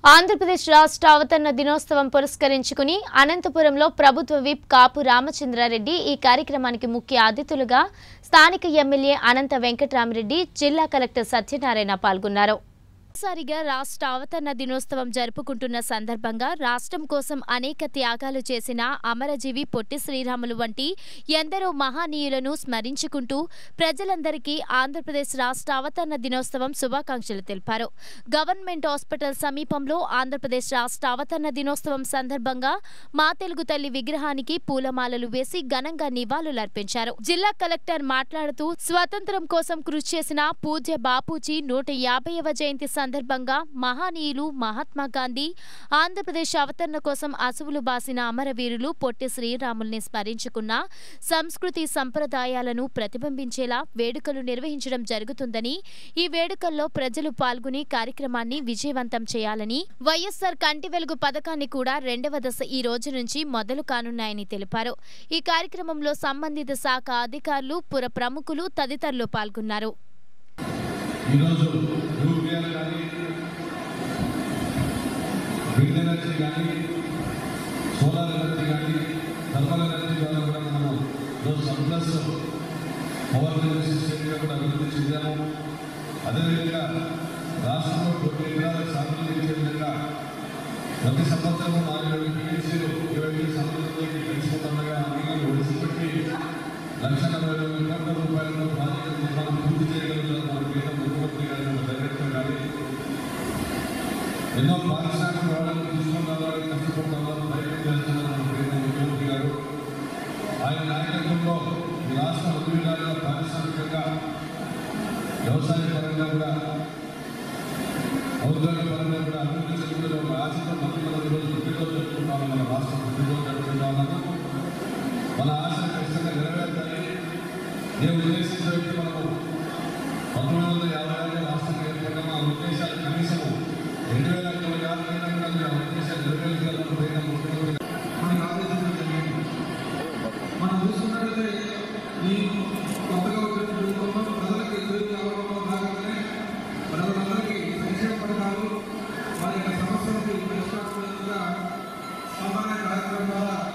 ఆంధ్రప్రదేశ్ రాష్ట్ర అవతరణ దినోత్సవం పురస్కరించుకుని అనంతపురంలో ప్రభుత్వ విప్ కాపు రామచంద్రారెడ్డి ఈ కార్యక్రమానికి ముఖ్య అతిథులుగా స్థానిక ఎమ్మెల్యే అనంత వెంకటరామరెడ్డి జిల్లా కలెక్టర్ సత్యనారాయణ పాల్గొన్నారు సారిగా రాష్ట్ర అవతరణ దినోత్సవం జరుపుకుంటున్న సందర్భంగా రాష్ట్రం కోసం అనేక త్యాగాలు చేసిన అమరజీవి పొట్టి శ్రీరాములు వంటి ఎందరో మహానీయులను స్మరించుకుంటూ ప్రజలందరికీ ఆంధ్రప్రదేశ్ రాష్ట్ర అవతరణ దినోత్సవం శుభాకాంక్షలు తెలిపారు గవర్నమెంట్ హాస్పిటల్ సమీపంలో ఆంధ్రప్రదేశ్ రాష్ట్ర అవతరణ దినోత్సవం సందర్భంగా మా తెలుగు తల్లి విగ్రహానికి పూలమాలలు వేసి ఘనంగా నివాళులర్పించారు జిల్లా కలెక్టర్ మాట్లాడుతూ స్వాతంత్ర్యం కోసం కృషి చేసిన పూజ్య బాపూజీ నూట యాభైవ జయంతి సందర్భంగా మహానీయులు మహాత్మా గాంధీ ఆంధ్రప్రదేశ్ అవతరణ కోసం అసువులు బాసిన అమరవీరులు పొట్టి శ్రీరాముల్ని స్మరించుకున్న సంస్కృతి సంప్రదాయాలను ప్రతిబింబించేలా వేడుకలు నిర్వహించడం జరుగుతుందని ఈ వేడుకల్లో ప్రజలు పాల్గొని కార్యక్రమాన్ని విజయవంతం చేయాలని వైఎస్సార్ కంటి వెలుగు పథకాన్ని కూడా రెండవ దశ ఈ రోజు నుంచి మొదలు కానున్నాయని తెలిపారు ఈ కార్యక్రమంలో సంబంధిత శాఖ అధికారులు పుర ప్రముఖులు తదితరులు పాల్గొన్నారు ఈరోజు యూపీఎల్ కానీ విండ్ ఎనర్జీ కానీ సోలార్ ఎనర్జీ కానీ థర్మల్ ఎనర్జీ ద్వారా కూడా మనము ఈరోజు సర్ప్లస్ పవర్ జనరేషన్ స్టేట్గా కూడా అభివృద్ధి చెందాము అదేవిధంగా రాష్ట్రంలో కొన్ని ఎకరాలకు సాగులు ఇచ్చే విధంగా ప్రతి సంవత్సరం నాలుగు టీఎంసీలు ఇరవై ఐదు సంవత్సరాలకి పెంచుకుంటుండగా నీళ్ళు ఒడిసిపెట్టి లక్ష నలభై వేల కోట్ల రూపాయలతో ప్రాజెక్టు నిర్మాణం పూర్తి చేయగలుగుతారు మన కేంద్ర ముఖ్యమంత్రి గారి మన డైరెక్టర్ గారి ఎన్నో పారిశ్రామిక వాళ్ళని తీసుకుని రావాలని కష్టపడుతున్నారు ప్రయత్నం చేస్తున్నారు మన కేంద్ర ముఖ్యమంత్రి గారు ఆయన నాయకత్వంలో ఈ రాష్ట్ర అన్ని విధాలుగా పారిశ్రామికంగా వ్యవసాయ పరంగా కూడా ఔద్యోగిక పరంగా కూడా అభివృద్ధి చెందుతున్న ఒక ఆశతో మంత్రి మనం ఈరోజు పుట్టినరోజు జరుపుకుంటాము మన రాష్ట్ర పుట్టినరోజు జరుపుకుంటా ఉన్నాము మన ఆశ ఖచ్చితంగా నెరవేర్చాలి ఏ ఉద్దేశంతో అయితే మనము పంతొమ్మిది వందల యాభై ఆరులో రాష్ట్రం ఏర్పడ్డాము ఆ ఉద్దేశాలు కనీసం రెండు వేల ఇరవై ఆరు కన్నా ఆ ఉద్దేశాలు నెరవేర్చాలని పోయిన ముఖ్యమంత్రి మనకి ఆలోచించడం జరిగింది మనం చూసుకున్నట్లయితే ఈ కొత్తగా వచ్చిన ప్రభుత్వంలో ప్రజలకు ఎదురు కావడంలో భాగంగానే ప్రజలందరికీ సంక్షేమ పథకాలు వారి యొక్క సమస్యలకు పరిష్కారం స్పందన కార్యక్రమం ద్వారా